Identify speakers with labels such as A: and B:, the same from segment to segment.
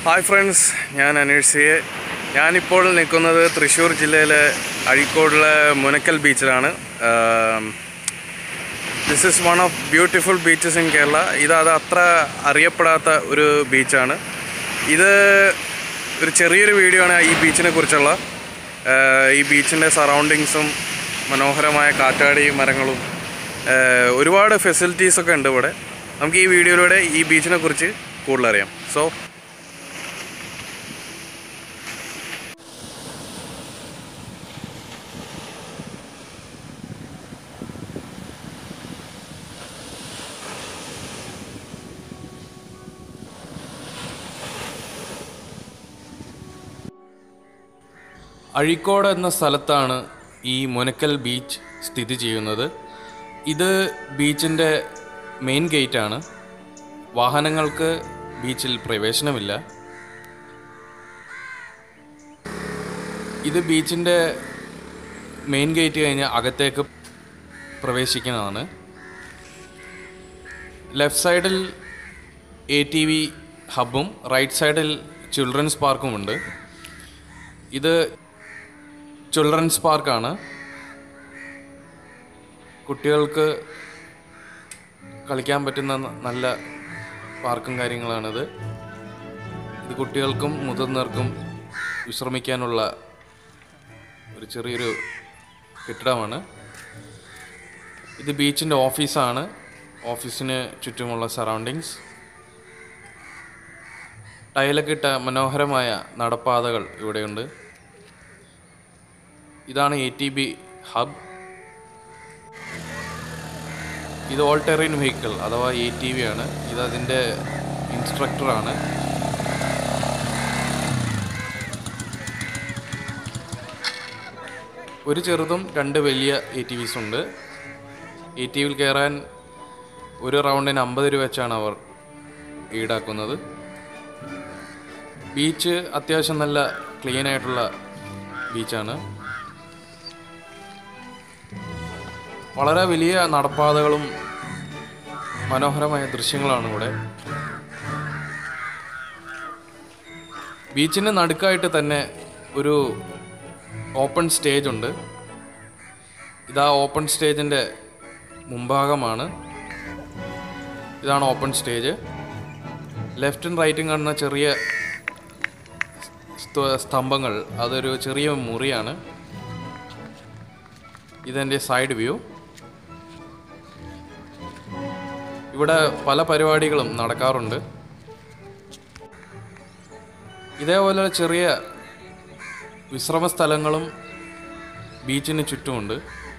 A: hi friends ഞാൻ Aneesh C A ഞാനിപ്പോൾ നിൽക്കുന്നത് തൃശ്ശൂർ ജില്ലയിലെ അഴീക്കോടിലെ മുനക്കൽ ബീച്ചിലാണ് this is one of beautiful beaches in Kerala ഇത് അത് അത്ര അറിയപ്പെടാത്ത ഒരു ബീച്ചാണ് ഇത് ഒരു ചെറിയൊരു വീഡിയോ ആണ് ഈ ബീച്ചിനെ കുറിച്ചുള്ള ആഹ് ഈ ബീച്ചിൻ്റെ സറൗണ്ടിങ്സും മനോഹരമായ കാറ്റാടി മരങ്ങളും ആഹ് ഒരുപാട് ഫെസിലിറ്റീസൊക്കെ ഉണ്ട് ഇവിടെ നമുക്ക് ഈ വീഡിയോയിലൂടെ ഈ ബീച്ചിനെ കുറിച്ച് കൂടുതൽ അറിയാം സോ അഴീക്കോട് എന്ന സ്ഥലത്താണ് ഈ മുനക്കൽ ബീച്ച് സ്ഥിതി ചെയ്യുന്നത് ഇത് ബീച്ചിൻ്റെ മെയിൻ ഗേറ്റാണ് വാഹനങ്ങൾക്ക് ബീച്ചിൽ പ്രവേശനമില്ല ഇത് ബീച്ചിൻ്റെ മെയിൻ ഗേറ്റ് കഴിഞ്ഞ് അകത്തേക്ക് പ്രവേശിക്കുന്നതാണ് ലെഫ്റ്റ് സൈഡിൽ എ ടി വി ഹബും റൈറ്റ് സൈഡിൽ ചിൽഡ്രൻസ് പാർക്കുമുണ്ട് ഇത് ചിൽഡ്രൻസ് പാർക്കാണ് കുട്ടികൾക്ക് കളിക്കാൻ പറ്റുന്ന ന- നല്ല പാർക്കും കാര്യങ്ങളാണിത് ഇത് കുട്ടികൾക്കും മുതിർന്നവർക്കും വിശ്രമിക്കാനുള്ള ഒരു ചെറിയൊരു കെട്ടിടമാണ് ഇത് ബീച്ചിൻ്റെ ഓഫീസാണ് ഓഫീസിന് ചുറ്റുമുള്ള സറൗണ്ടിങ്സ് ടൈലൊക്കെ ഇട്ട മനോഹരമായ നടപ്പാതകൾ ഇവിടെയുണ്ട് ഇതാണ് എ ടി ബി ഹബ് ഇത് ഓൾ ടെറൈൻ വെഹിക്കിൾ അഥവാ എ ടി വി ആണ് ഇത് അതിൻ്റെ ഇൻസ്ട്രക്ടറാണ് ഒരു ചെറുതും രണ്ട് വലിയ എ ടി വിസ് ഉണ്ട് എ ടി വിയിൽ കയറാൻ ഒരു റൗണ്ടിന് അമ്പത് രൂപ വെച്ചാണ് അവർ ഈടാക്കുന്നത് ബീച്ച് അത്യാവശ്യം നല്ല ക്ലീൻ ആയിട്ടുള്ള ബീച്ചാണ് വളരെ വലിയ നടപ്പാതകളും മനോഹരമായ ദൃശ്യങ്ങളാണ് ഇവിടെ ബീച്ചിന് നടുക്കായിട്ട് തന്നെ ഒരു ഓപ്പൺ സ്റ്റേജ് ഉണ്ട് ഇതാ ഓപ്പൺ സ്റ്റേജിൻ്റെ മുമ്പാകമാണ് ഇതാണ് ഓപ്പൺ സ്റ്റേജ് ലെഫ്റ്റും റൈറ്റും കാണുന്ന ചെറിയ സ്ത- സ്തംഭങ്ങൾ അതൊരു ചെറിയ മുറിയാണ് ഇതെൻ്റെ സൈഡ് വ്യൂ ഇവിടെ പല പരിപാടികളും നടക്കാറുണ്ട് ഇതേപോലെ ചെറിയ വിശ്രമ സ്ഥലങ്ങളും ബീച്ചിന് ചുറ്റുമുണ്ട്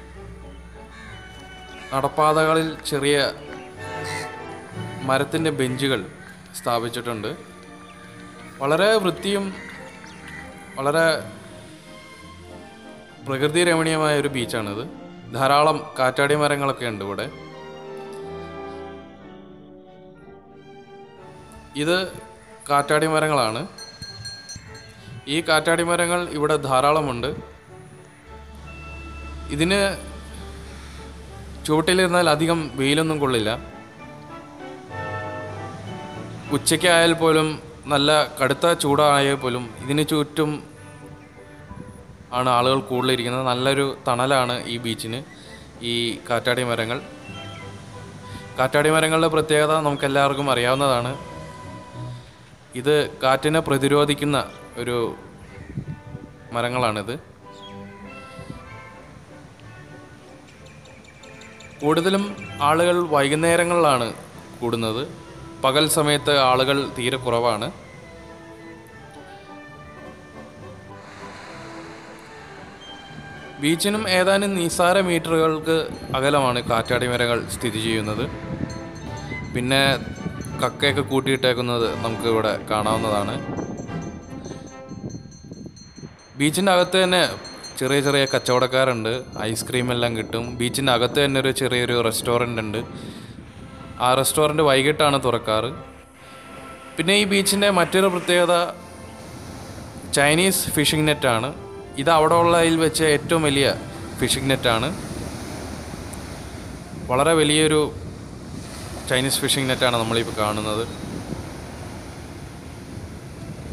A: നടപ്പാതകളിൽ ചെറിയ മരത്തിൻ്റെ ബെഞ്ചുകൾ സ്ഥാപിച്ചിട്ടുണ്ട് വളരെ വൃത്തിയും വളരെ പ്രകൃതി രമണീയമായ ഒരു ബീച്ചാണിത് ധാരാളം കാറ്റാടി മരങ്ങളൊക്കെ ഉണ്ട് ഇവിടെ ഇത് കാറ്റാടി മരങ്ങളാണ് ഈ കാറ്റാടി മരങ്ങൾ ഇവിടെ ധാരാളമുണ്ട് ഇതിന് ചുവട്ടിലിരുന്നാൽ അധികം വെയിലൊന്നും കൊള്ളില്ല ഉച്ചയ്ക്കായാൽ പോലും നല്ല കടുത്ത ചൂടായാൽ പോലും ഇതിന് ചുറ്റും ആണ് ആളുകൾ കൂടുതലിരിക്കുന്നത് നല്ലൊരു തണലാണ് ഈ ബീച്ചിന് ഈ കാറ്റാടി മരങ്ങൾ കാറ്റാടി മരങ്ങളുടെ പ്രത്യേകത നമുക്കെല്ലാവർക്കും അറിയാവുന്നതാണ് ഇത് കാറ്റിനെ പ്രതിരോധിക്കുന്ന ഒരു മരങ്ങളാണിത് കൂടുതലും ആളുകൾ വൈകുന്നേരങ്ങളിലാണ് കൂടുന്നത് പകൽ സമയത്ത് ആളുകൾ തീരെ കുറവാണ് ബീച്ചിനും ഏതാനും നിസ്സാര മീറ്ററുകൾക്ക് അകലമാണ് കാറ്റാടി മരങ്ങൾ സ്ഥിതി ചെയ്യുന്നത് പിന്നെ കക്കയൊക്കെ കൂട്ടിയിട്ടേക്കുന്നത് നമുക്ക് ഇവിടെ കാണാവുന്നതാണ് ബീച്ചിൻ്റെ അകത്ത് തന്നെ ചെറിയ ചെറിയ കച്ചവടക്കാരുണ്ട് ഐസ്ക്രീം എല്ലാം കിട്ടും ബീച്ചിൻ്റെ അകത്ത് തന്നെ ഒരു ചെറിയൊരു റെസ്റ്റോറൻ്റ് ഉണ്ട് ആ റെസ്റ്റോറൻറ്റ് വൈകിട്ടാണ് തുറക്കാറ് പിന്നെ ഈ ബീച്ചിൻ്റെ മറ്റൊരു പ്രത്യേകത ചൈനീസ് ഫിഷിംഗ് നെറ്റാണ് ഇത് അവിടെ ഉള്ളതിൽ വെച്ച് ഏറ്റവും വലിയ ഫിഷിംഗ് നെറ്റാണ് വളരെ വലിയൊരു ചൈനീസ് ഫിഷിംഗ് നെറ്റാണ് നമ്മളിപ്പോൾ കാണുന്നത്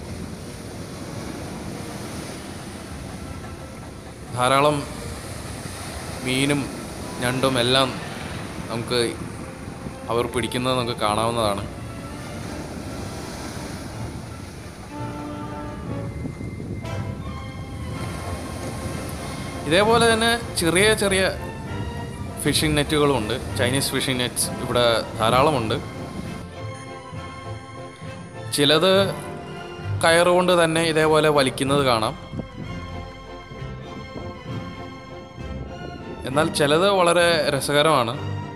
A: ധാരാളം മീനും ഞണ്ടും എല്ലാം നമുക്ക് അവർ പിടിക്കുന്നത് നമുക്ക് കാണാവുന്നതാണ് ഇതേപോലെ തന്നെ ചെറിയ ചെറിയ ഫിഷിംഗ് നെറ്റുകളുമുണ്ട് ചൈനീസ് ഫിഷിംഗ് നെറ്റ്സ് ഇവിടെ ധാരാളമുണ്ട് ചിലത് കയറുകൊണ്ട് തന്നെ ഇതേപോലെ വലിക്കുന്നത് കാണാം എന്നാൽ ചിലത് വളരെ രസകരമാണ്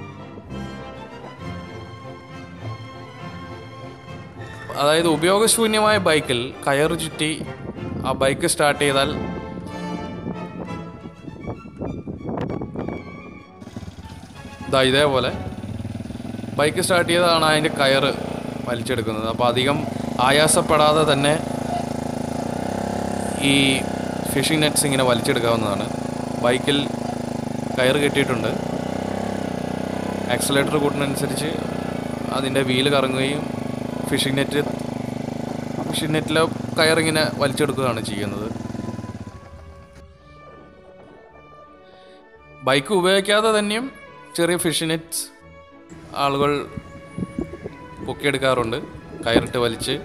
A: അതായത് ഉപയോഗശൂന്യമായ ബൈക്കിൽ കയറ് ചുറ്റി ആ ബൈക്ക് സ്റ്റാർട്ട് ചെയ്താൽ ഇതാ ഇതേപോലെ ബൈക്ക് സ്റ്റാർട്ട് ചെയ്തതാണ് അതിൻ്റെ കയറ് വലിച്ചെടുക്കുന്നത് അപ്പോൾ അധികം ആയാസപ്പെടാതെ തന്നെ ഈ ഫിഷിംഗ് നെറ്റ്സ് ഇങ്ങനെ വലിച്ചെടുക്കാവുന്നതാണ് ബൈക്കിൽ കയറ് കെട്ടിയിട്ടുണ്ട് ആക്സലേറ്റർ കൂട്ടുന്നതനുസരിച്ച് അതിൻ്റെ വീല് കറങ്ങുകയും ഫിഷിംഗ് നെറ്റ് ഫിഷിംഗ് നെറ്റിലെ കയറിങ്ങനെ വലിച്ചെടുക്കുകയാണ് ചെയ്യുന്നത് ബൈക്ക് ഉപയോഗിക്കാതെ തന്നെയും ചെറിയ ഫിഷ് നെറ്റ്സ് ആളുകൾ പൊക്കിയെടുക്കാറുണ്ട് കയറിട്ട് വലിച്ച്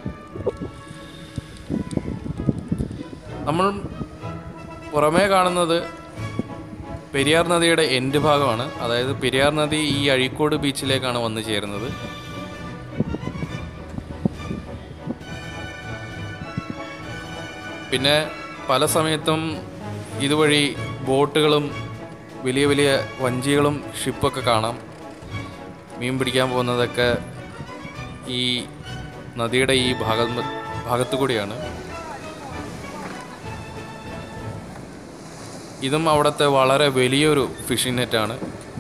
A: നമ്മൾ പുറമേ കാണുന്നത് പെരിയാർ നദിയുടെ എൻഡ് ഭാഗമാണ് അതായത് പെരിയാർ നദി ഈ അഴീക്കോട് ബീച്ചിലേക്കാണ് വന്നു ചേരുന്നത് പിന്നെ പല സമയത്തും ഇതുവഴി ബോട്ടുകളും വലിയ വലിയ വഞ്ചികളും ഷിപ്പൊക്കെ കാണാം മീൻ പിടിക്കാൻ പോകുന്നതൊക്കെ ഈ നദിയുടെ ഈ ഭാഗം ഭാഗത്തു കൂടിയാണ് ഇതും അവിടുത്തെ വളരെ വലിയൊരു ഫിഷിംഗ് നെറ്റാണ്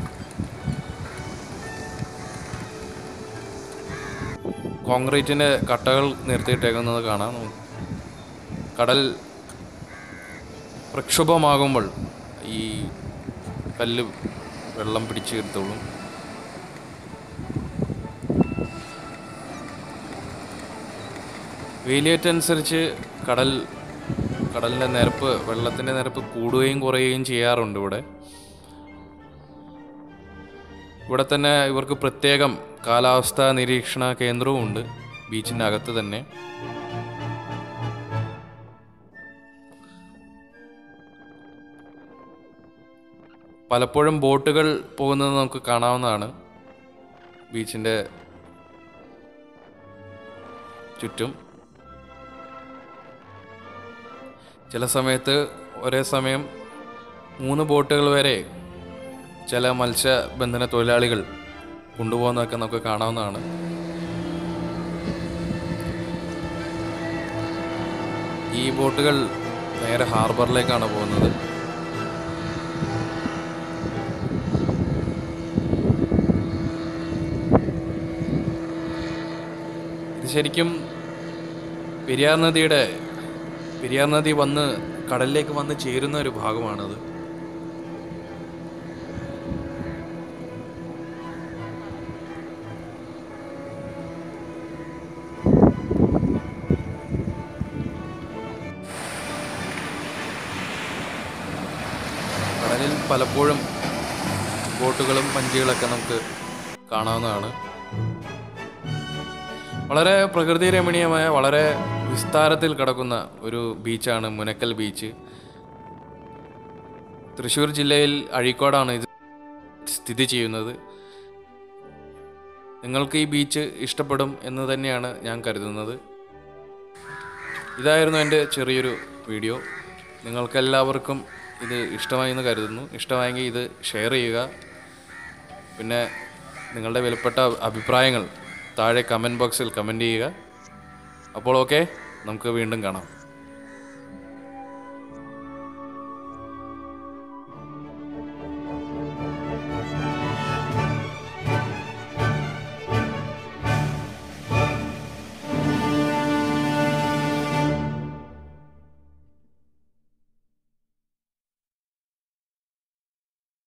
A: കോൺക്രീറ്റിൻ്റെ കട്ടകൾ നിർത്തിയിട്ടേക്കുന്നത് കാണാം കടൽ പ്രക്ഷുബ്ധമാകുമ്പോൾ ഈ കല്ല് വെള്ളം പിടിച്ച് എടുത്തോളും വേലിയേറ്റനുസരിച്ച് കടൽ കടലിൻ്റെ നിരപ്പ് വെള്ളത്തിൻ്റെ നിരപ്പ് കൂടുകയും കുറയുകയും ചെയ്യാറുണ്ട് ഇവിടെ ഇവിടെ തന്നെ ഇവർക്ക് പ്രത്യേകം കാലാവസ്ഥാ നിരീക്ഷണ കേന്ദ്രവും ഉണ്ട് ബീച്ചിൻ്റെ അകത്ത് തന്നെ പലപ്പോഴും ബോട്ടുകൾ പോകുന്നത് നമുക്ക് കാണാവുന്നതാണ് ബീച്ചിൻ്റെ ചുറ്റും ചില സമയത്ത് ഒരേ സമയം മൂന്ന് ബോട്ടുകൾ വരെ ചില മത്സ്യബന്ധന തൊഴിലാളികൾ കൊണ്ടുപോകുന്നതൊക്കെ നമുക്ക് കാണാവുന്നതാണ് ഈ ബോട്ടുകൾ നേരെ ഹാർബറിലേക്കാണ് പോകുന്നത് ഇത് ശരിക്കും പെരിയാർ നദിയുടെ പെരിയാർ നദി വന്ന് കടലിലേക്ക് വന്ന് ചേരുന്ന ഒരു ഭാഗമാണത് കടലിൽ പലപ്പോഴും ബോട്ടുകളും വഞ്ചികളൊക്കെ നമുക്ക് കാണാവുന്നതാണ് വളരെ പ്രകൃതി രമണീയമായ വളരെ വിസ്താരത്തിൽ കിടക്കുന്ന ഒരു ബീച്ചാണ് മുനക്കൽ ബീച്ച് തൃശ്ശൂർ ജില്ലയിൽ അഴീക്കോടാണ് ഇത് സ്ഥിതി ചെയ്യുന്നത് നിങ്ങൾക്ക് ഈ ബീച്ച് ഇഷ്ടപ്പെടും എന്ന് തന്നെയാണ് ഞാൻ കരുതുന്നത് ഇതായിരുന്നു എൻ്റെ ചെറിയൊരു വീഡിയോ നിങ്ങൾക്കെല്ലാവർക്കും ഇത് ഇഷ്ടമായി എന്ന് കരുതുന്നു ഇഷ്ടമായെങ്കിൽ ഇത് ഷെയർ ചെയ്യുക പിന്നെ നിങ്ങളുടെ വിലപ്പെട്ട അഭിപ്രായങ്ങൾ താഴെ കമൻറ്റ് ബോക്സിൽ കമൻറ്റ് ചെയ്യുക അപ്പോൾ ഓക്കെ നമുക്ക് വീണ്ടും കാണാം